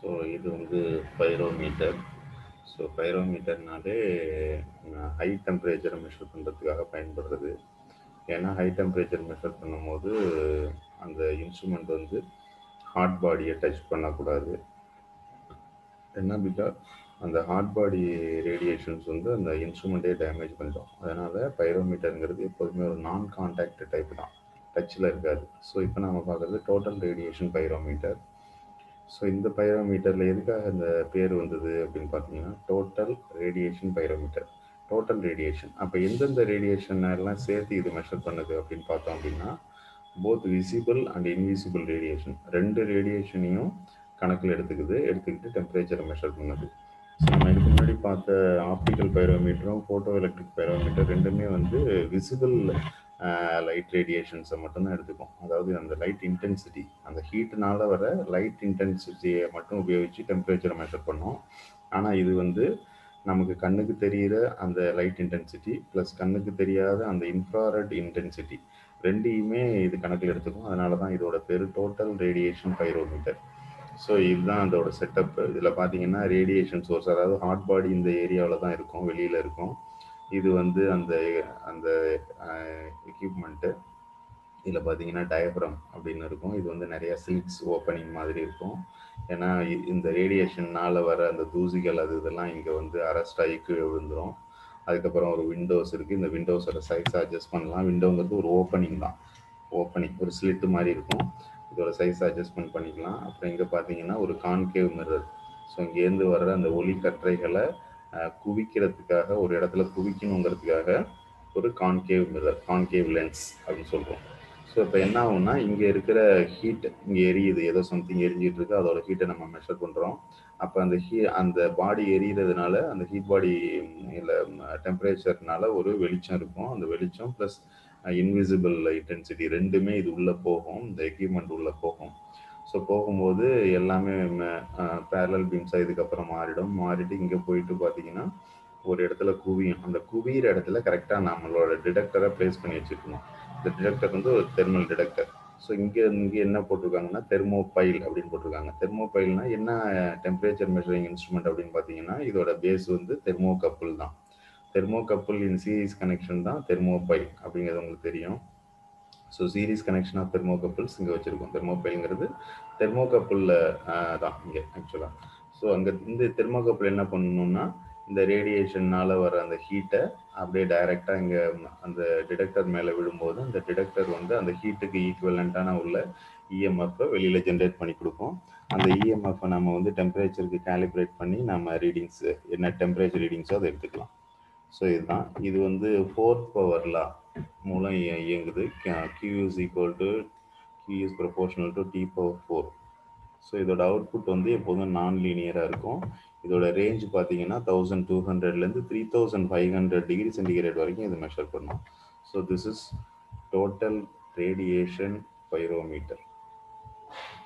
so இது வந்து pyrometer so பைரோமீட்டர்னாலே ஹை டெம்பரேச்சரை மெஷர் பண்ணுறதுக்காக பயன்படுறது ஏன்னா ஹை டெம்பரேச்சர் மெஷர் பண்ணும்போது அந்த இன்ஸ்ட்ருமெண்ட் வந்து ஹார்ட் பாடியை டச் பண்ணக்கூடாது என்ன பிகாஸ் அந்த ஹார்ட் பாடி ரேடியேஷன்ஸ் வந்து அந்த இன்ஸ்ட்ருமெண்ட்டே டேமேஜ் பண்ணிடும் அதனால் பைரோமீட்டருங்கிறது எப்போதுமே ஒரு நான் கான்டாக்ட் டைப் தான் டச்சில் இருக்காது ஸோ இப்போ நம்ம பார்க்குறது டோட்டல் ரேடியேஷன் பைரோமீட்டர் ஸோ இந்த பைரோமீட்டரில் எதுக்காக இந்த பேர் வந்தது அப்படின்னு பார்த்தீங்கன்னா total radiation pyrometer total radiation அப்போ எந்தெந்த ரேடியேஷன் எல்லாம் சேர்த்து இது மெஷர் பண்ணுது அப்படின்னு பார்த்தோம் அப்படின்னா both visible and invisible radiation ரெண்டு ரேடியேஷனையும் கணக்கில் எடுத்துக்குது எடுத்துக்கிட்டு டெம்பரேச்சரை மெஷர் பண்ணுது ஸோ நம்ம இதுக்கு முன்னாடி பார்த்த ஆப்டிக்கல் பைரோமீட்டரும் ஃபோட்டோ எலக்ட்ரிக் பைரோமீட்டர் ரெண்டுமே வந்து விசிபிள் லைட் ரேடியேஷன்ஸை மட்டும்தான் எடுத்துக்கும் அதாவது அந்த லைட் இன்டென்சிட்டி அந்த ஹீட்டுனால வர லைட் இன்டென்சிட்டியை மட்டும் உபயோகித்து டெம்பரேச்சரை மெஷர் பண்ணோம் ஆனால் இது வந்து நமக்கு கண்ணுக்கு தெரிகிற அந்த லைட் இன்டென்சிட்டி ப்ளஸ் கண்ணுக்கு தெரியாத அந்த இன்ஃப்ராரெட் இன்டென்சிட்டி ரெண்டையுமே இது கணக்கில் எடுத்துக்கும் அதனால தான் இதோட பேர் டோட்டல் ரேடியேஷன் பைரோமீட்டர் ஸோ இதுதான் அதோட செட்டப் இதில் பார்த்தீங்கன்னா ரேடியேஷன் சோர்ஸ் அதாவது ஹார்ட் பாடி இந்த ஏரியாவில் தான் இருக்கும் வெளியில் இருக்கும் இது வந்து அந்த அந்த எக்யூப்மெண்ட்டு இதில் பார்த்தீங்கன்னா டயப்ரம் அப்படின்னு இருக்கும் இது வந்து நிறைய சில்க்ஸ் ஓப்பனிங் மாதிரி இருக்கும் ஏன்னா இந்த ரேடியேஷன்னால் வர அந்த தூசிகள் அது இதெல்லாம் இங்கே வந்து அரெஸ்ட் ஆகி கீழே விழுந்துடும் அதுக்கப்புறம் ஒரு விண்டோஸ் இருக்குது இந்த விண்டோஸோட சைஸ் அட்ஜஸ்ட் பண்ணலாம் விண்டோங்கிறது ஒரு ஓப்பனிங் தான் ஓப்பனிங் ஒரு ஸ்லிட்டு மாதிரி இருக்கும் இதோட சைஸ் அட்ஜஸ்ட்மெண்ட் பண்ணிக்கலாம் அப்புறம் இங்கே பார்த்தீங்கன்னா ஒரு கான்கேவ் மிரர் ஸோ இங்கேருந்து வர்ற அந்த ஒளி கற்றைகளை குவிக்கிறதுக்காக ஒரு இடத்துல குவிக்கணுங்கிறதுக்காக ஒரு கான்கேவ் மிரர் கான்கேவ் லென்ஸ் அப்படின்னு சொல்கிறோம் ஸோ இப்போ என்ன ஆகும்னா இங்கே இருக்கிற ஹீட் இங்கே எரியுது ஏதோ சம்திங் எரிஞ்சிட்டு இருக்கு அதோட ஹீட்டை நம்ம மெஷர் பண்ணுறோம் அப்போ அந்த ஹீ அந்த பாடி எரியறதுனால அந்த ஹீட் பாடி இல்லை டெம்பரேச்சர்னால ஒரு வெளிச்சம் இருக்கும் அந்த வெளிச்சம் ப்ளஸ் இன்விசிபிள் இன்டென்சிட்டி ரெண்டுமே இது உள்ளே போகும் இந்த எக்யூப்மெண்ட் உள்ளே போகும் ஸோ போகும்போது எல்லாமே பேரலல் பீம்ஸாக இதுக்கப்புறம் மாறிடும் மாறிட்டு இங்கே போயிட்டு பார்த்தீங்கன்னா ஒரு இடத்துல குவியும் அந்த குவியிற இடத்துல கரெக்டாக நம்மளோட டிடெக்டரை ப்ளேஸ் பண்ணி வச்சுக்கணும் இந்த டிடெக்டர் வந்து ஒரு தெர்மல் டிடெக்டர் ஸோ இங்கே இங்கே என்ன போட்டிருக்காங்கன்னா தெர்மோபைல் அப்படின்னு போட்டிருக்காங்க தெர்மோபைல்னா என்ன டெம்பரேச்சர் மெஷரிங் இன்ஸ்ட்ருமெண்ட் அப்படின்னு பார்த்தீங்கன்னா இதோட பேஸ் வந்து தெர்மோ கப்புள் தான் thermocouple in series connection தான் தெர்மோபைல் அப்படிங்கிறது உங்களுக்கு தெரியும் so series connection of thermocouples இங்கே வச்சுருக்கோம் தெர்மோபைலுங்கிறது தெர்மோ கப்புளில் தான் இங்கே ஆக்சுவலாக ஸோ அங்கே இந்த தெர்மோ கப்புள் என்ன பண்ணணும்னா இந்த ரேடியேஷன்னால் வர அந்த ஹீட்டை அப்படியே டைரெக்டாக இங்கே அந்த டிடெக்டர் மேலே விழும்போது அந்த டிடெக்டர் வந்து அந்த ஹீட்டுக்கு ஈக்குவலண்ட்டான உள்ள இஎம்எஃப்பை வெளியில் ஜென்ரேட் பண்ணி கொடுக்கும் அந்த இஎம்எஃப்பை நம்ம வந்து டெம்பரேச்சருக்கு கேலிப்ரேட் பண்ணி நம்ம ரீடிங்ஸ் என்ன டெம்பரேச்சர் ரீடிங்ஸோ அதை எடுத்துக்கலாம் ஸோ இதுதான் இது வந்து ஃபோர்த் பவர்லா மூலம் இயங்குது Q is equal to Q is proportional to T power four so இதோட அவுட்புட் வந்து எப்போதும் நான் லீனியராக இருக்கும் இதோட ரேஞ்ச் பார்த்தீங்கன்னா தௌசண்ட் டூ ஹண்ட்ரட்லேருந்து three thousand five hundred degree centigrade வரைக்கும் இது மெஷர் பண்ணும் so this is total radiation pyrometer